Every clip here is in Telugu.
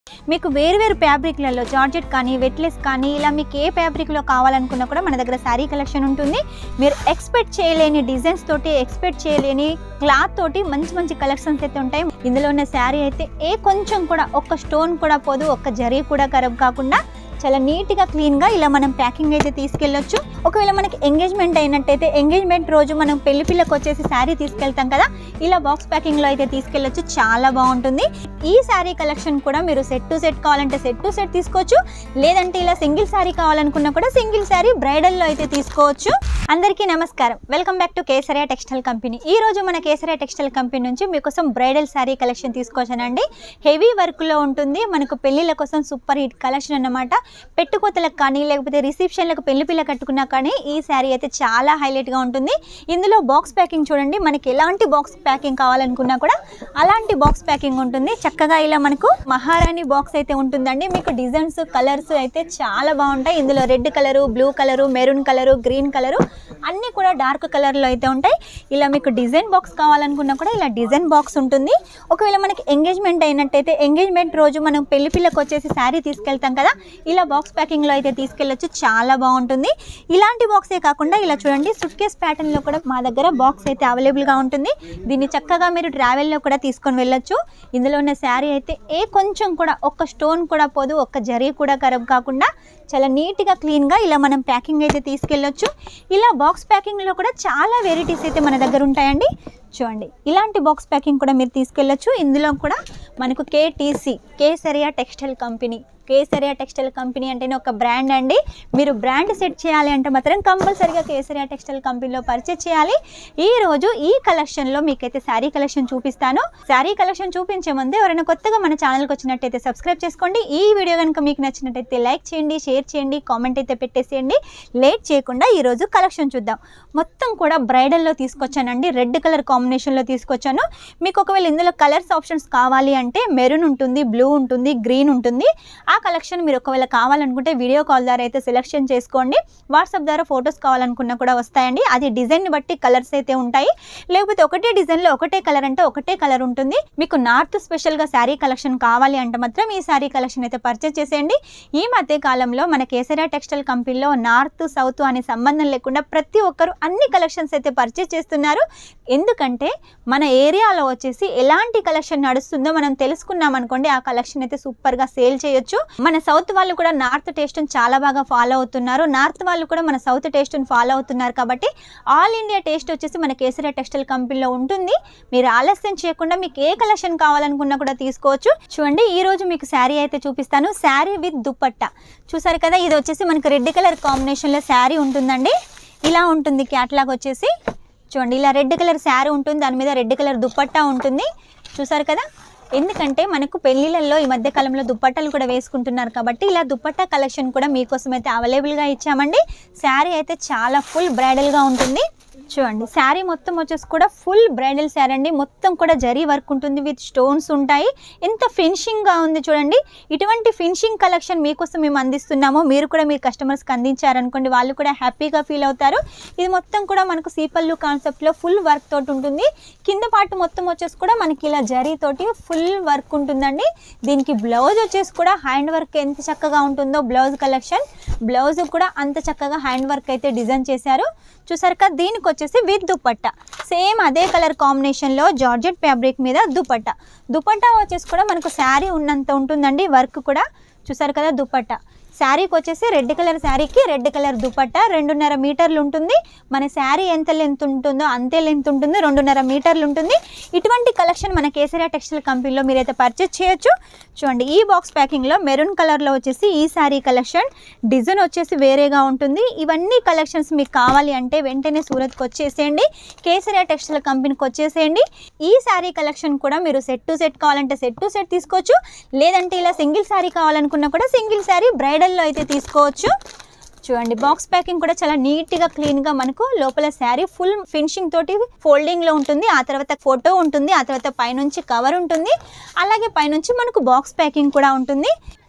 మీకు వేరు వేరు ఫ్యాబ్రిక్లలో జార్జెట్ కానీ వెట్లెస్ కానీ ఇలా మీకు ఏ ఫ్యాబ్రిక్లో కావాలనుకున్నా కూడా మన దగ్గర శారీ కలెక్షన్ ఉంటుంది మీరు ఎక్స్పెక్ట్ చేయలేని డిజైన్స్ తోటి ఎక్స్పెక్ట్ చేయలేని క్లాత్ తోటి మంచి మంచి కలెక్షన్స్ అయితే ఉంటాయి ఇందులో ఉన్న శారీ అయితే ఏ కొంచెం కూడా ఒక్క స్టోన్ కూడా పోదు ఒక్క జరీ కూడా ఖరాబ్ కాకుండా చాలా నీట్గా క్లీన్గా ఇలా మనం ప్యాకింగ్ అయితే తీసుకెళ్ళొచ్చు ఒకవేళ మనకి ఎంగేజ్మెంట్ అయినట్టయితే ఎంగేజ్మెంట్ రోజు మనం పెళ్లి పిల్లకు వచ్చేసి శారీ తీసుకెళ్తాం కదా ఇలా బాక్స్ ప్యాకింగ్లో అయితే తీసుకెళ్ళొచ్చు చాలా బాగుంటుంది ఈ శారీ కలెక్షన్ కూడా మీరు సెట్ టు సెట్ కావాలంటే సెట్ టు సెట్ తీసుకోవచ్చు లేదంటే ఇలా సింగిల్ శారీ కావాలనుకున్నా కూడా సింగిల్ శారీ బ్రైడల్లో అయితే తీసుకోవచ్చు అందరికీ నమస్కారం welcome back to Kesariya textile company ఈ రోజు మన కేసరియా టెక్స్టైల్ కంపెనీ నుంచి మీకోసం బ్రైడల్ శారీ కలెక్షన్ తీసుకొచ్చానండి హెవీ వర్క్లో ఉంటుంది మనకు పెళ్ళిళ్ళ కోసం సూపర్ హిట్ కలెక్షన్ అన్నమాట పెట్టుకోతలకు కానీ లేకపోతే రిసెప్షన్లకు పెళ్లి పిల్ల కట్టుకున్నా కానీ ఈ శారీ అయితే చాలా హైలైట్గా ఉంటుంది ఇందులో బాక్స్ ప్యాకింగ్ చూడండి మనకి ఎలాంటి బాక్స్ ప్యాకింగ్ కావాలనుకున్నా కూడా అలాంటి బాక్స్ ప్యాకింగ్ ఉంటుంది చక్కగా ఇలా మనకు మహారాణి బాక్స్ అయితే ఉంటుందండి మీకు డిజైన్స్ కలర్స్ అయితే చాలా బాగుంటాయి ఇందులో red colour blue colour maroon colour green colour అన్నీ కూడా డార్క్ కలర్లో అయితే ఉంటాయి ఇలా మీకు డిజైన్ బాక్స్ కావాలనుకున్నా కూడా ఇలా డిజైన్ బాక్స్ ఉంటుంది ఒకవేళ మనకి ఎంగేజ్మెంట్ అయినట్టయితే ఎంగేజ్మెంట్ రోజు మనం పెళ్లి పిల్లకు వచ్చేసి శారీ తీసుకెళ్తాం కదా ఇలా బాక్స్ ప్యాకింగ్లో అయితే తీసుకెళ్ళొచ్చు చాలా బాగుంటుంది ఇలాంటి బాక్సే కాకుండా ఇలా చూడండి సుట్ కేస్ ప్యాటర్న్లో కూడా మా దగ్గర బాక్స్ అయితే అవైలబుల్గా ఉంటుంది దీన్ని చక్కగా మీరు ట్రావెల్లో కూడా తీసుకొని వెళ్ళొచ్చు ఇందులో ఉన్న శారీ అయితే ఏ కొంచెం కూడా ఒక్క స్టోన్ కూడా పోదు ఒక్క జరీ కూడా ఖరాబ్ కాకుండా చాలా నీట్గా క్లీన్గా ఇలా మనం ప్యాకింగ్ అయితే తీసుకెళ్ళొచ్చు ఇలా బాక్స్ ప్యాకింగ్లో కూడా చాలా వెరైటీస్ అయితే మన దగ్గర ఉంటాయండి చూడండి ఇలాంటి బాక్స్ ప్యాకింగ్ కూడా మీరు తీసుకెళ్ళొచ్చు ఇందులో కూడా మనకు KTC Kesariya textile company Kesariya textile company అంటేనే ఒక బ్రాండ్ అండి మీరు బ్రాండ్ సెట్ చేయాలి అంటే మాత్రం కంపల్సరీగా కేసరియా టెక్స్టైల్ కంపెనీలో పర్చేజ్ చేయాలి ఈ రోజు ఈ కలెక్షన్లో మీకైతే శారీ కలెక్షన్ చూపిస్తాను శారీ కలెక్షన్ చూపించే ముందే ఎవరైనా కొత్తగా మన ఛానల్కి వచ్చినట్టయితే సబ్స్క్రైబ్ చేసుకోండి ఈ వీడియో కనుక మీకు నచ్చినట్టయితే లైక్ చేయండి షేర్ చేయండి కామెంట్ అయితే పెట్టేసేయండి లేట్ చేయకుండా ఈరోజు కలెక్షన్ చూద్దాం మొత్తం కూడా బ్రైడల్లో తీసుకొచ్చానండి రెడ్ కలర్ కాంబినేషన్లో తీసుకొచ్చాను మీకు ఒకవేళ ఇందులో కలర్స్ ఆప్షన్స్ కావాలి అంటే మెరూన్ ఉంటుంది బ్లూ ఉంటుంది గ్రీన్ ఉంటుంది ఆ కలెక్షన్ మీరు ఒకవేళ కావాలనుకుంటే వీడియో కాల్ ద్వారా అయితే సెలెక్షన్ చేసుకోండి వాట్సాప్ ద్వారా ఫొటోస్ కావాలనుకున్నా కూడా వస్తాయండి అది డిజైన్ని బట్టి కలర్స్ అయితే ఉంటాయి లేకపోతే ఒకటే డిజైన్లో ఒకటే కలర్ అంటే ఒకటే కలర్ ఉంటుంది మీకు నార్త్ స్పెషల్గా శారీ కలెక్షన్ కావాలి అంటే మాత్రం ఈ శారీ కలెక్షన్ అయితే పర్చేస్ చేసేయండి ఈ మధ్య కాలంలో మన కేసరియా టెక్స్టైల్ కంపెనీలో నార్త్ సౌత్ అనే సంబంధం లేకుండా ప్రతి ఒక్కరు అన్ని కలెక్షన్స్ అయితే పర్చేస్ చేస్తున్నారు ఎందుకంటే మన ఏరియాలో వచ్చేసి ఎలాంటి కలెక్షన్ నడుస్తుందో మనం తెలుసుకున్నాం అనుకోండి ఆ కలెక్షన్ అయితే సూపర్గా సేల్ చేయొచ్చు మన సౌత్ వాళ్ళు కూడా నార్త్ టేస్ట్ని చాలా బాగా ఫాలో అవుతున్నారు నార్త్ వాళ్ళు కూడా మన సౌత్ టేస్ట్ని ఫాలో అవుతున్నారు కాబట్టి ఆల్ ఇండియా టేస్ట్ వచ్చేసి మన కేసరియా టెక్స్టైల్ కంపెనీలో ఉంటుంది మీరు ఆలస్యం చేయకుండా మీకు ఏ కలెక్షన్ కావాలనుకున్నా కూడా తీసుకోవచ్చు చూడండి ఈ రోజు మీకు శారీ అయితే చూపిస్తాను శారీ విత్ దుపట్టా చూసారు కదా ఇది వచ్చేసి మనకు రెడ్ కలర్ కాంబినేషన్లో శారీ ఉంటుందండి ఇలా ఉంటుంది క్యాట్లాగ్ వచ్చేసి చూడండి ఇలా రెడ్ కలర్ శారీ ఉంటుంది దాని మీద రెడ్ కలర్ దుపట్టా ఉంటుంది చూసారు కదా ఎందుకంటే మనకు పెళ్ళిళ్ళల్లో ఈ మధ్య కాలంలో దుప్పట్టాలు కూడా వేసుకుంటున్నారు కాబట్టి ఇలా దుప్పట్టా కలెక్షన్ కూడా మీకోసం అయితే అవైలబుల్గా ఇచ్చామండి శారీ అయితే చాలా ఫుల్ బ్రైడల్గా ఉంటుంది చూడండి శారీ మొత్తం వచ్చేసి కూడా ఫుల్ బ్రైడల్ శారీ అండి మొత్తం కూడా జరీ వర్క్ ఉంటుంది విత్ స్టోన్స్ ఉంటాయి ఎంత ఫినిషింగ్గా ఉంది చూడండి ఇటువంటి ఫినిషింగ్ కలెక్షన్ మీకోసం మేము అందిస్తున్నాము మీరు కూడా మీ కస్టమర్స్కి అందించారనుకోండి వాళ్ళు కూడా హ్యాపీగా ఫీల్ అవుతారు ఇది మొత్తం కూడా మనకు సీపల్లు కాన్సెప్ట్లో ఫుల్ వర్క్ తోటి ఉంటుంది కింద పార్ట్ మొత్తం వచ్చేసి కూడా మనకి ఇలా జరీ తోటి ఫుల్ వర్క్ ఉంటుందండి దీనికి బ్లౌజ్ వచ్చేసి కూడా హ్యాండ్ వర్క్ ఎంత చక్కగా ఉంటుందో బ్లౌజ్ కలెక్షన్ బ్లౌజ్ కూడా అంత చక్కగా హ్యాండ్ వర్క్ అయితే డిజైన్ చేశారు చూసారు కదా దీనికి వచ్చేసి విత్ దుపట్టా సేమ్ అదే కలర్ కాంబినేషన్లో జార్జెట్ ఫ్యాబ్రిక్ మీద దుపట్టా దుపట్టా వచ్చేసి కూడా మనకు శారీ ఉన్నంత ఉంటుందండి వర్క్ కూడా చూసారు కదా దుపట్టా శారీకి వచ్చేసి రెడ్ కలర్ శారీకి రెడ్ కలర్ దుపట్టా రెండున్నర మీటర్లు ఉంటుంది మన శారీ ఎంత లెంత్ ఉంటుందో అంతే లెంత్ ఉంటుంది రెండున్నర మీటర్లు ఉంటుంది ఇటువంటి కలెక్షన్ మన కేసరియా టెక్స్టైల్ కంపెనీలో మీరైతే పర్చేస్ చేయొచ్చు చూడండి ఈ బాక్స్ ప్యాకింగ్లో మెరూన్ కలర్లో వచ్చేసి ఈ శారీ కలెక్షన్ డిజైన్ వచ్చేసి వేరేగా ఉంటుంది ఇవన్నీ కలెక్షన్స్ మీకు కావాలి అంటే వెంటనే సూరత్కి వచ్చేసేయండి కేసరియా టెక్స్టైల్ కంపెనీకి వచ్చేసేయండి ఈ శారీ కలెక్షన్ కూడా మీరు సెట్ టు సెట్ కావాలంటే సెట్ టు సెట్ తీసుకోవచ్చు లేదంటే ఇలా సింగిల్ శారీ కావాలనుకున్నా కూడా సింగిల్ శారీ బ్రైడల్లో అయితే తీసుకోవచ్చు చూడండి బాక్స్ ప్యాకింగ్ కూడా చాలా నీట్గా క్లీన్గా మనకు లోపల శారీ ఫుల్ ఫినిషింగ్ తోటి ఫోల్డింగ్లో ఉంటుంది ఆ తర్వాత ఫోటో ఉంటుంది ఆ తర్వాత పైనుంచి కవర్ ఉంటుంది అలాగే పైనుంచి మనకు బాక్స్ ప్యాకింగ్ కూడా ఉంటుంది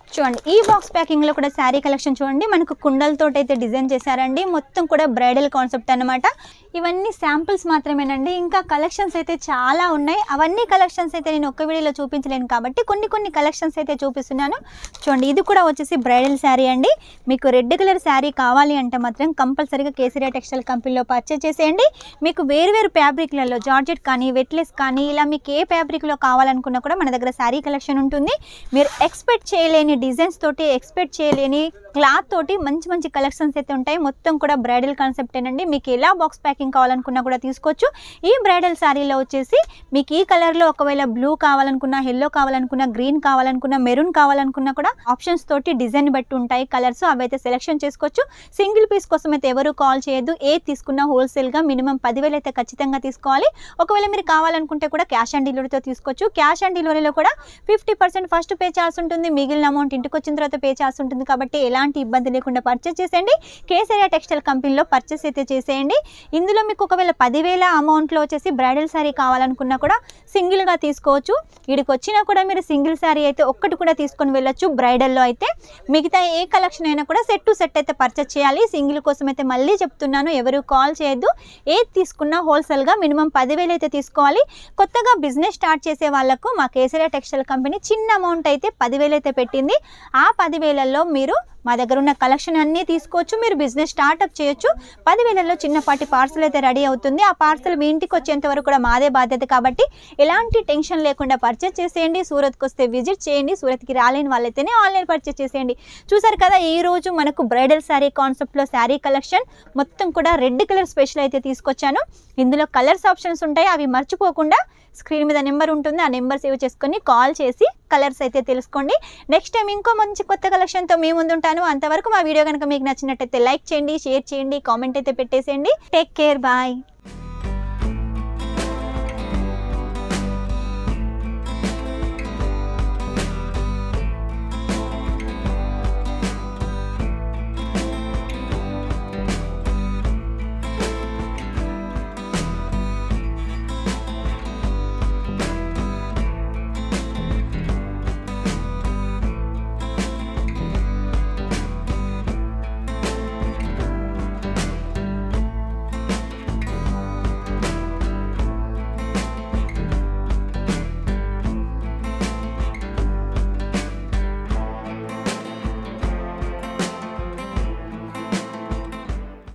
చూడండి ఈ బాక్స్ ప్యాకింగ్ లో కూడా శారీ కలెక్షన్ చూడండి మనకు కుండలతో అయితే డిజైన్ చేశారండి మొత్తం కూడా బ్రైడల్ కాన్సెప్ట్ అన్నమాట ఇవన్నీ శాంపిల్స్ మాత్రమేనండి ఇంకా కలెక్షన్స్ అయితే చాలా ఉన్నాయి అవన్నీ కలెక్షన్స్ అయితే నేను ఒక్క వీడియోలో చూపించలేను కాబట్టి కొన్ని కొన్ని కలెక్షన్స్ అయితే చూపిస్తున్నాను చూడండి ఇది కూడా వచ్చేసి బ్రైడల్ శారీ అండి మీకు రెడ్ కలర్ శారీ కావాలి అంటే మాత్రం కంపల్సరీగా కేసరియా టెక్స్టైల్ కంపెనీలో పర్చేస్ చేసేయండి మీకు వేరు వేరు ఫ్యాబ్రిక్లలో జార్జెట్ కానీ వెట్లెస్ కానీ ఇలా మీకు ఏ ఫ్యాబ్రిక్లో కావాలనుకున్నా కూడా మన దగ్గర శారీ కలెక్షన్ ఉంటుంది మీరు ఎక్స్పెక్ట్ చేయలేని డిజైన్స్ తోటి ఎక్స్పెక్ట్ చేయలేని క్లాత్ తోటి మంచి మంచి కలెక్షన్స్ అయితే ఉంటాయి మొత్తం కూడా బ్రైడల్ కాన్సెప్ట్ ఏనండి మీకు ఎలా బాక్స్ ప్యాకింగ్ కావాలనుకున్నా కూడా తీసుకోవచ్చు ఈ బ్రైడల్ శారీలో వచ్చేసి మీకు ఈ కలర్లో ఒకవేళ బ్లూ కావాలనుకున్నా ఎల్లో కావాలనుకున్నా గ్రీన్ కావాలనుకున్నా మెరూన్ కావాలనుకున్నా కూడా ఆప్షన్స్ తోటి డిజైన్ బట్టి ఉంటాయి కలర్స్ అవి అయితే సెలెక్షన్ చేసుకోవచ్చు సింగిల్ పీస్ కోసం అయితే ఎవరు కాల్ చేయొద్దు ఏ తీసుకున్నా హోల్సేల్గా మినిమం పదివేలు అయితే ఖచ్చితంగా తీసుకోవాలి ఒకవేళ మీరు కావాలనుకుంటే కూడా క్యాష్ ఆన్ డెలివరీతో తీసుకోవచ్చు క్యాష్ ఆన్ డెలివరీలో కూడా ఫిఫ్టీ పర్సెంట్ ఫస్ట్ పే చేయాల్సి ఉంటుంది మిగిలిన అమౌంట్ ఇంటికి వచ్చిన తర్వాత పే చేయాల్సి ఉంటుంది కాబట్టి ఎలాంటి ఇబ్బంది లేకుండా పర్చేస్ చేసేయండి కేసరియా టెక్స్టైల్ కంపెనీలో పర్చేస్ అయితే చేసేయండి ఇందులో మీకు ఒకవేళ పదివేల అమౌంట్లో వచ్చేసి బ్రైడల్ శారీ కావాలనుకున్నా కూడా సింగిల్గా తీసుకోవచ్చు వీడికి వచ్చినా కూడా మీరు సింగిల్ శారీ అయితే ఒక్కటి కూడా తీసుకొని వెళ్ళొచ్చు బ్రైడల్లో అయితే మిగతా ఏ కలెక్షన్ అయినా కూడా సెట్ టు సెట్ అయితే పర్చేస్ చేయాలి సింగిల్ కోసం అయితే మళ్ళీ చెప్తున్నాను ఎవరు కాల్ చేయొద్దు ఏది తీసుకున్నా హోల్సేల్గా మినిమం పదివేలు అయితే తీసుకోవాలి కొత్తగా బిజినెస్ స్టార్ట్ చేసే వాళ్ళకు మా కేసరియా టెక్స్టైల్ కంపెనీ చిన్న అమౌంట్ అయితే పదివేలు అయితే పెట్టింది ఆ పదివేలలో మీరు మా దగ్గర ఉన్న కలెక్షన్ అన్నీ తీసుకోవచ్చు మీరు బిజినెస్ స్టార్ట్అప్ చేయొచ్చు పదివేలలో చిన్నపాటి పార్సల్ అయితే రెడీ అవుతుంది ఆ పార్సల్ మీ ఇంటికి వచ్చేంత వరకు కూడా మాదే బాధ్యత కాబట్టి ఎలాంటి టెన్షన్ లేకుండా పర్చేస్ చేసేయండి సూరత్కి వస్తే విజిట్ చేయండి సూరత్కి రాలేని వాళ్ళైతేనే ఆన్లైన్ పర్చేస్ చేసేయండి చూసారు కదా ఈ రోజు మనకు బ్రైడల్ శారీ కాన్సెప్ట్లో శారీ కలెక్షన్ మొత్తం కూడా రెడ్ కలర్ స్పెషల్ అయితే తీసుకొచ్చాను ఇందులో కలర్స్ ఆప్షన్స్ ఉంటాయి అవి మర్చిపోకుండా స్క్రీన్ మీద నెంబర్ ఉంటుంది ఆ నెంబర్ సేవ్ చేసుకొని కాల్ చేసి కలర్స్ అయితే తెలుసుకోండి నెక్స్ట్ టైం ఇంకో మంచి కొత్త కలెక్షన్తో మీ ముందుంటాను అంతవరకు మా వీడియో కనుక మీకు నచ్చినట్టయితే లైక్ చేయండి షేర్ చేయండి కామెంట్ అయితే పెట్టేసేయండి టేక్ కేర్ బాయ్